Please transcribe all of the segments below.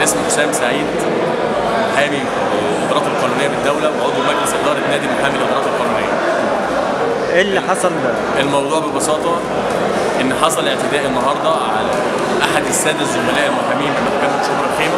انا اسمي حسام سعيد محامي الادارات القانونيه بالدوله وعضو مجلس اداره نادي محامي الادارات القانونيه ايه اللي حصل الموضوع ببساطه ان حصل اعتداء النهارده على احد الساده الزملاء المحامين بمحكمه شبرا الخيمه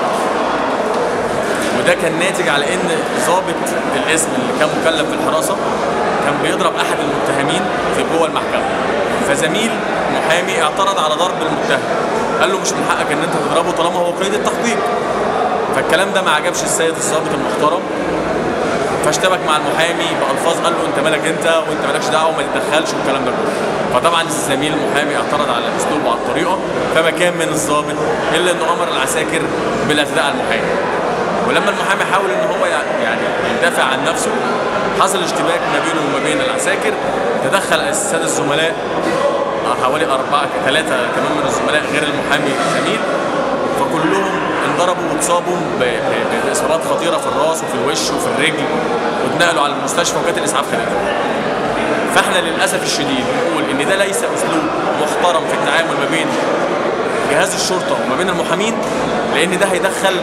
وده كان ناتج على ان ضابط الاسم اللي كان مكلف بالحراسه كان بيضرب احد المتهمين في جوه المحكمه فزميل محامي اعترض على ضرب المتهم قال له مش من حقك ان انت تضربه طالما هو قيد التحقيق فالكلام ده ما عجبش السيد الضابط المحترم فاشتبك مع المحامي بالفاظ قال له انت مالك انت وانت مالكش دعوه وما تتدخلش والكلام ده كله فطبعا الزميل المحامي اعترض على الاسلوب وعلى الطريقه فما كان من الضابط الا انه امر العساكر بالاعتداء على المحامي ولما المحامي حاول ان هو يعني يدافع عن نفسه حصل اشتباك ما بينه وما بين العساكر تدخل الساده الزملاء حوالي أربعة ثلاثة كمان من الزملاء غير المحامي الزميل فكلهم انضربوا واتصابوا ب- ب- بإصابات خطيرة في الراس وفي الوش وفي الرجل واتنقلوا على المستشفى وكانت الإسعاف خدتهم فاحنا للأسف الشديد بنقول إن ده ليس أسلوب محترم في التعامل ما بين جهاز الشرطة وما بين المحامين لأن ده هيدخل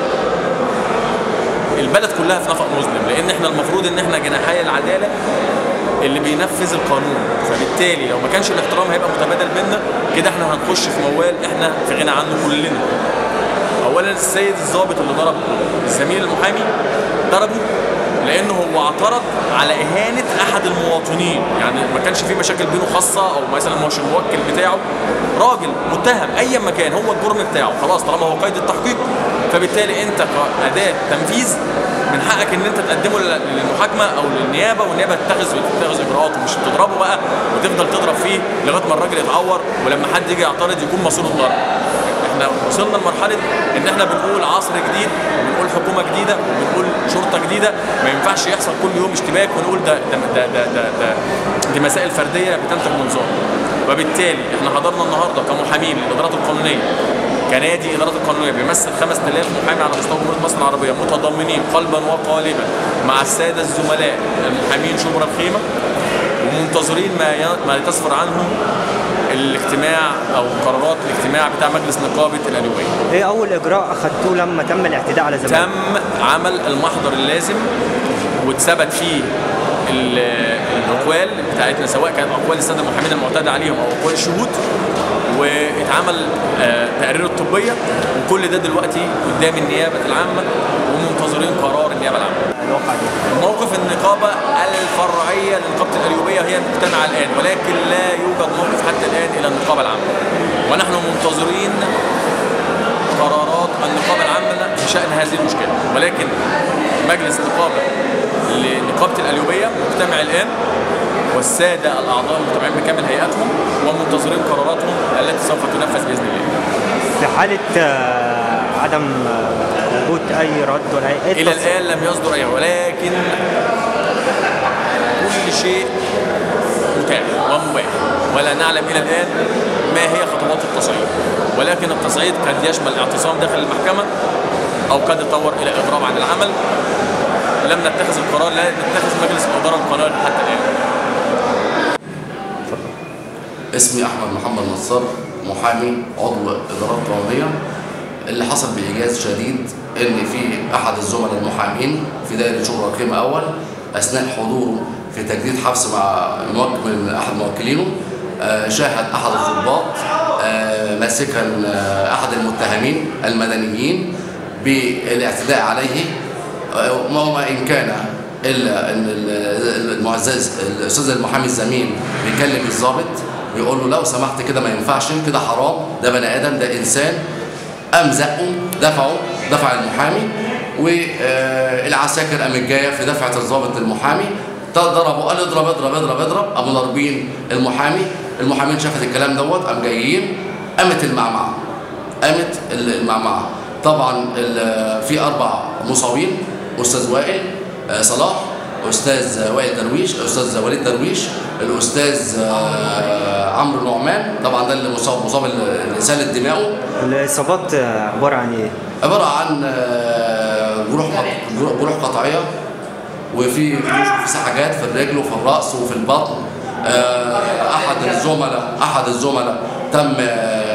البلد كلها في نفق مظلم لان احنا المفروض ان احنا جناحي العداله اللي بينفذ القانون فبالتالي لو ما كانش الاحترام هيبقى متبادل بينا كده احنا هنخش في موال احنا في غنى عنه كلنا اولا السيد الضابط اللي ضرب الزميل المحامي ضربه لانه هو اعترض على اهانه احد المواطنين يعني ما كانش في مشاكل بينه خاصه او مثلا مش الموكل بتاعه راجل متهم ايا ما كان هو الجرم بتاعه خلاص طالما هو قيد التحقيق فبالتالي انت كاداه تنفيذ من حقك ان انت تقدمه لل- للمحاكمه او للنيابه والنيابه تتخذ تتخذ اجراءات ومش تضربه بقى وتفضل تضرب فيه لغايه ما الراجل يتعور ولما حد يجي يعترض يكون مصيره الضرب احنا وصلنا لمرحله ان احنا بنقول عصر جديد وبنقول حكومه جديده وبنقول شرطه جديده ما ينفعش يحصل كل يوم اشتباك ونقول ده ده ده ده, ده, ده دي مسائل فرديه بتنتج من ظلم وبالتالي احنا حضرنا النهارده كمحامين للادارات القانونيه كنادي ادارات القانونيه بيمثل 5000 محامي على مستوى جمهوريه مصر العربيه متضامنين قلبا وقالبا مع الساده الزملاء المحامين شبرا الخيمه ومنتظرين ما ي- ما تسفر عنه الاجتماع او قرارات الاجتماع بتاع مجلس نقابه الالويه. ايه اول اجراء اخدتوه لما تم الاعتداء على زميلك تم عمل المحضر اللازم واتثبت فيه ال- الاقوال بتاعتنا سواء كانت اقوال الساده المحامين المعتاد عليهم او اقوال الشهود واتعمل آه، تقارير الطبيه وكل ده دلوقتي قدام النيابه العامه ومنتظرين قرار النيابه العامه. الواقع دي موقف النقابة الفرعية لنقابة الأليوبية هي مجتمعة الآن ولكن لا يوجد موقف حتى الآن إلى النقابة العامة ونحن منتظرين قرارات النقابة العامة بشأن هذه المشكلة ولكن مجلس نقابة لنقابة الأليوبية مجتمع الآن والسادة الأعضاء المجتمعين بكامل هيئاتهم ومنتظرين قراراتهم التي سوف تنفذ بإذن الله في حاله آه، عدم آه، وجود اي رد ولا اي إيه الى التص- الان لم يصدر اي ولكن كل شيء متاح ومباح ولا نعلم الى الان ما هي خطوات التصعيد ولكن التصعيد قد يشمل اعتصام داخل المحكمه او قد يتطور الى اضراب عن العمل لم نتخذ القرار لا نتخذ مجلس الاداره القرار حتى الان اسمي احمد محمد نصار محامي عضو ادارات قانونيه اللي حصل بايجاز شديد ان في احد الزملاء المحامين في دائره شبرا الخيمه اول اثناء حضوره في تجديد حبس مع موكل من احد موكلينه آه، شاهد احد الضباط آه، ماسكا آه، احد المتهمين المدنيين بالاعتداء عليه وما ان كان الا ان ال- المعزز الاستاذ المحامي الزميل بيكلم الضابط بيقول له لو سمحت كده ما ينفعش كده حرام ده بني ادم ده انسان قام زقه دفعه دفع المحامي والعساكر قامت جايه في دفعه الضابط المحامي ضربوا قال اضرب اضرب اضرب اضرب قاموا ضاربين المحامي المحامين شافت الكلام دوت قام جايين قامت المعمعه قامت المعمعه طبعا ال- في اربع مصابين استاذ وائل آه، صلاح استاذ وائل درويش استاذ وليد درويش الاستاذ آه، عمرو نعمان طبعا ده اللي مصاب مصاب اللي سالت دماغه الاصابات آه، عباره عن ايه؟ عباره عن آه، جروح قط- جروح جروح قطعيه وفي في سحجات في الرجل وفي الراس وفي البطن آه، احد الزملاء احد الزملاء تم آه،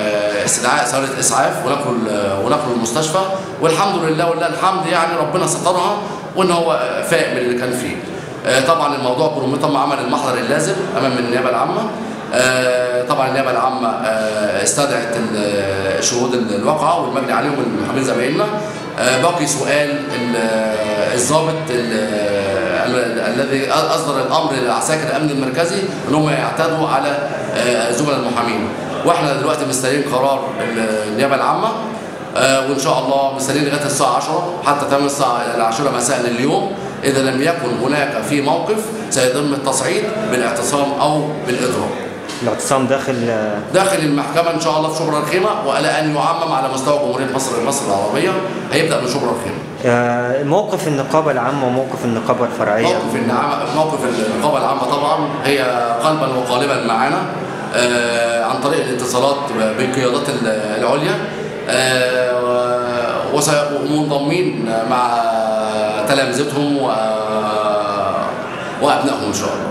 استدعاء سياره اسعاف ونقل آه، ونقل المستشفى والحمد لله ولله الحمد يعني ربنا سترها وان هو آه، فاق من اللي كان فيه آه، طبعا الموضوع كله تم عمل المحضر اللازم امام النيابه العامه آه، طبعا النيابه العامه آه، استدعت ال- شهود الواقعه والمجني عليهم المحامين زمايلنا آه، باقي سؤال ال- الضابط ال- ال- الذي اصدر الامر لعساكر الامن المركزي ان هم يعتدوا على آه، زملاء المحامين واحنا دلوقتي مستنيين قرار النيابه العامه آه، وان شاء الله مستنيين لغايه الساعه 10 حتى تمام الساعه العاشره مساء اليوم اذا لم يكن هناك في موقف سيتم التصعيد بالاعتصام او بالاضراب الاعتصام داخل آه، داخل المحكمه ان شاء الله في شبرا الخيمه والى ان يعمم على مستوى جمهوريه مصر مصر العربيه هيبدا من شبرا الخيمه آه، موقف النقابة العامة وموقف النقابة الفرعية موقف النعم موقف النقابه العامه طبعا هي قلبا وقالبا معانا آه، عن طريق الاتصالات بالقيادات ال- العليا آه، وسي- ومنضمين مع تلامذتهم و- وابنائهم ان شاء الله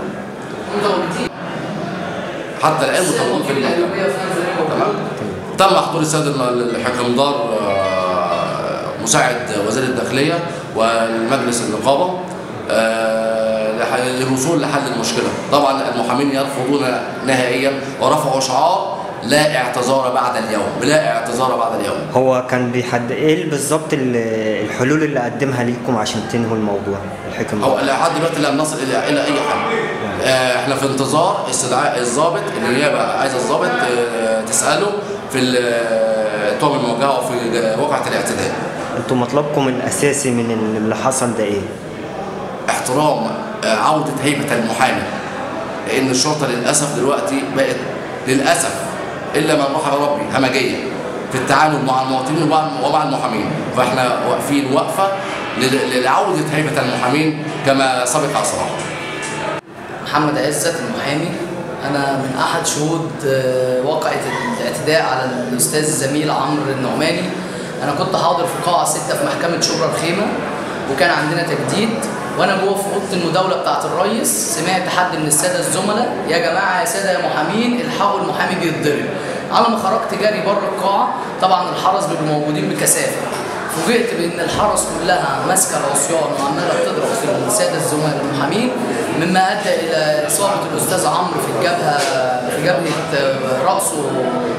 حتى الان متواجدين في المحكمه تمام تم حضور السيد الحكمدار آه، مساعد وزير الداخليه والمجلس النقابه آه، لح- للوصول لحل المشكله طبعا المحامين يرفضون نهائيا ورفعوا شعار لا اعتذار بعد اليوم لا اعتذار بعد اليوم هو كان بيحد ايه بالظبط ال- الحلول اللي قدمها ليكم عشان تنهوا الموضوع الحكم هو لحد دلوقتي لم نصل الى الى اي حل آه، احنا في انتظار استدعاء الضابط النيابه عايزه الضابط آه، تساله في ال- التهم الموجهه وفي واقعه الاعتداء انتوا مطلبكم الاساسي من اللي حصل ده ايه؟ احترام آه، عودة هيبة المحامي لأن الشرطة للأسف دلوقتي بقت للأسف إلا من رحم ربي همجية في التعامل مع المواطنين ومع ومع المحامين فإحنا واقفين وقفة لل- لعودة هيبة المحامين كما سبق عصرها محمد عزت المحامي انا من احد شهود آه، واقعه الاعتداء على الاستاذ الزميل عمرو النعماني انا كنت حاضر في قاعه 6 في محكمه شبرا الخيمه وكان عندنا تجديد وانا جوه في اوضه المداوله بتاعه الريس سمعت حد من الساده الزملاء يا جماعه يا ساده يا محامين الحقوا المحامي بيتضرب على ما خرجت جري بره القاعه طبعا الحرس بيبقوا موجودين بكثافه فوجئت بان الحرس كلها ماسكه العصيان وعماله بتضرب في الساده الزملاء المحامين مما ادى الى اصابه الاستاذ عمرو في الجبهه في جبهه آه، راسه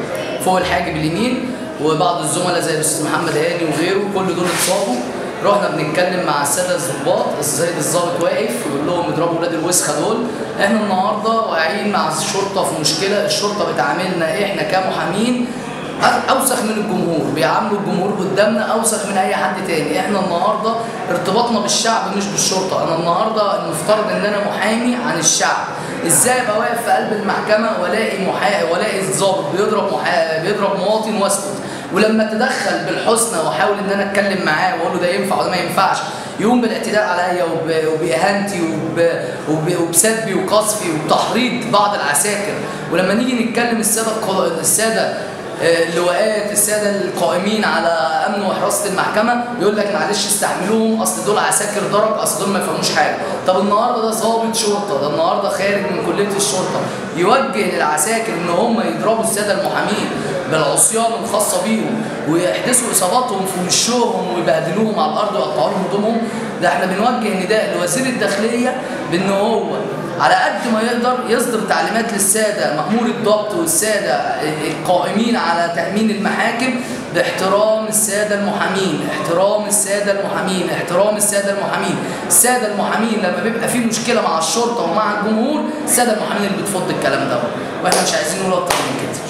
فوق الحاجب اليمين وبعض الزملاء زي الاستاذ محمد هاني وغيره كل دول اتصابوا رحنا بنتكلم مع الساده الضباط السيد الضابط واقف يقول لهم اضربوا ولاد الوسخه دول احنا النهارده واقعين مع الشرطه في مشكله الشرطه بتعاملنا احنا كمحامين اوسخ من الجمهور بيعاملوا الجمهور قدامنا اوسخ من اي حد تاني احنا النهارده ارتباطنا بالشعب مش بالشرطه انا النهارده المفترض ان انا محامي عن الشعب ازاي ابقى واقف في قلب المحكمه والاقي محا... والاقي الضابط بيضرب محا... بيضرب مواطن واسكت ولما اتدخل بالحسنى واحاول ان انا اتكلم معاه واقول له ده ينفع وده ما ينفعش يقوم بالاعتداء عليا وب- وباهانتي وب... وب... وبسبي وقذفي وبتحريض بعض العساكر ولما نيجي نتكلم الساده الق- الساده آه، اللواءات الساده القائمين على امن وحراسه المحكمه يقول لك معلش استحملوهم اصل دول عساكر درج اصل دول ما يفهموش حاجه طب النهارده ده ضابط شرطه ده النهارده خارج من كليه الشرطه يوجه للعساكر ان هم يضربوا الساده المحامين بالعصيان الخاصه بيهم ويحدثوا اصاباتهم في وشهم ويبهدلوهم على الارض ويقطعوا لهم هدومهم ده احنا بنوجه نداء لوزير الداخليه بان هو على قد ما يقدر يصدر تعليمات للساده مأمور الضبط والساده القائمين على تأمين المحاكم باحترام الساده المحامين، احترام الساده المحامين، احترام الساده المحامين، الساده المحامين لما بيبقى في مشكله مع الشرطه ومع الجمهور، الساده المحامين اللي بتفض الكلام ده واحنا مش عايزين نقول اكتر من كده.